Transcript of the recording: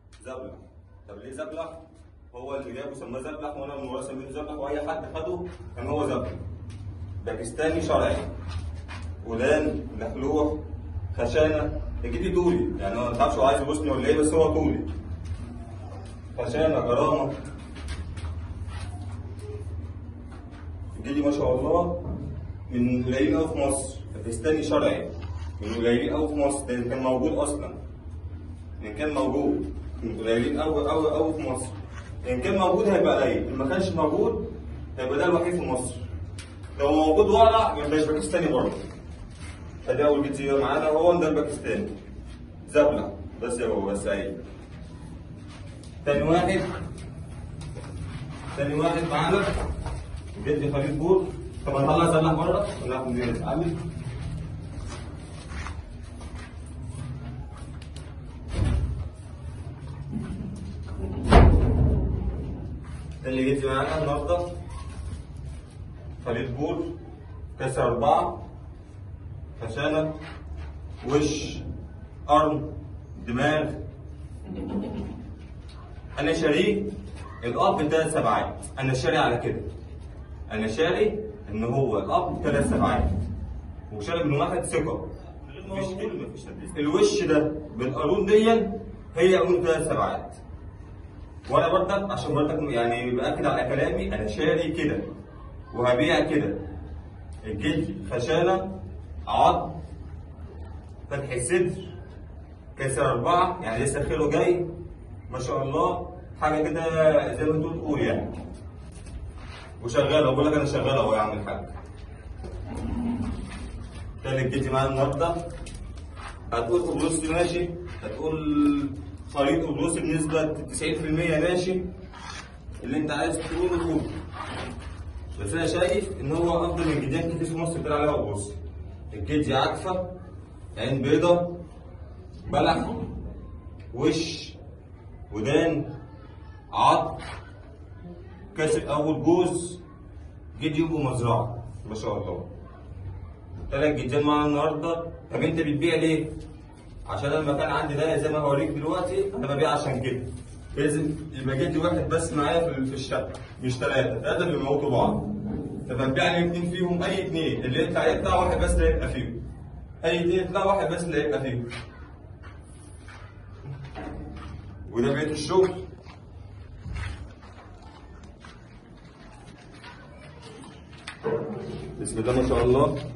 زبلح طب ليه زبلح؟ هو اللي جابه سماه زبلح وانا من وراه سميته زبلح واي حد خده كان هو زبلح باكستاني شرعي ولان لحلوح خشانه تجيبي طولي يعني انا ما تعرفش هو عايز يبوسني ولا ايه بس هو طولي خشانه كرامه الجدي ما شاء الله من قليلين قوي في مصر باكستاني شرعي من قليلين قوي في مصر ده كان موجود اصلا ان كان موجود من قليلين قوي قوي قوي في مصر ان كان موجود هيبقى قليل ان ما كانش موجود هيبقى ده الوحيد في مصر لو موجود ورع ما يبقاش باكستاني برضه ادي اول جزيره معانا وهو ده الباكستاني زبله بس يا بابا بس عيب تاني واحد تاني واحد معانا جدي خليل بور طب هنطلع زبله بره وناخد دي نتعلم اللي جيت معانا النهارده خليل بور كسر أربعة خشانة وش قرن دماغ أنا شاريه الأب بثلاث سبعات أنا شاري على كده أنا شاري إن هو الأب ثلاث سبعات وشاري من واحد ثقة مش كلمة الوش ده بالقانون دي هي قانون ثلاث سبعات وانا برضك عشان برضك يعني باكد على كلامي انا شاري كده وهبيع كده الجلد خشانه عظم فتح صدر كسر اربعه يعني لسه خيره جاي ما شاء الله حاجه كده زي ما انتوا تقول يعني وشغاله بقول لك انا شغاله اهو يا عم الحاج تالت جدي معايا النهارده هتقول قبرص ماشي هتقول خليط قبرص بنسبة 90% ماشي اللي انت عايز تقوله قول بس انا شايف ان هو افضل من جديان كتير في مصر بتلعب عليها قبرص الجدي عكفة عين بيضة بلح وش ودان عظم كاسر اول جوز جدي يبقوا مزرعة ما شاء الله تلات جديان معانا النهارده طب انت بتبيع ليه؟ عشان انا المكان عندي ده زي ما هوريك دلوقتي انا ببيع عشان كده لازم يبقى جدي واحد بس معايا في في الشقه مش ثلاثه ثلاثه اللي بيموتوا بعض فببيع لي اثنين فيهم اي اثنين اللي يطلع يطلع واحد بس اللي هيبقى فيهم اي اثنين يطلع واحد بس اللي هيبقى فيهم وده بقيه الشغل بسم الله ما شاء الله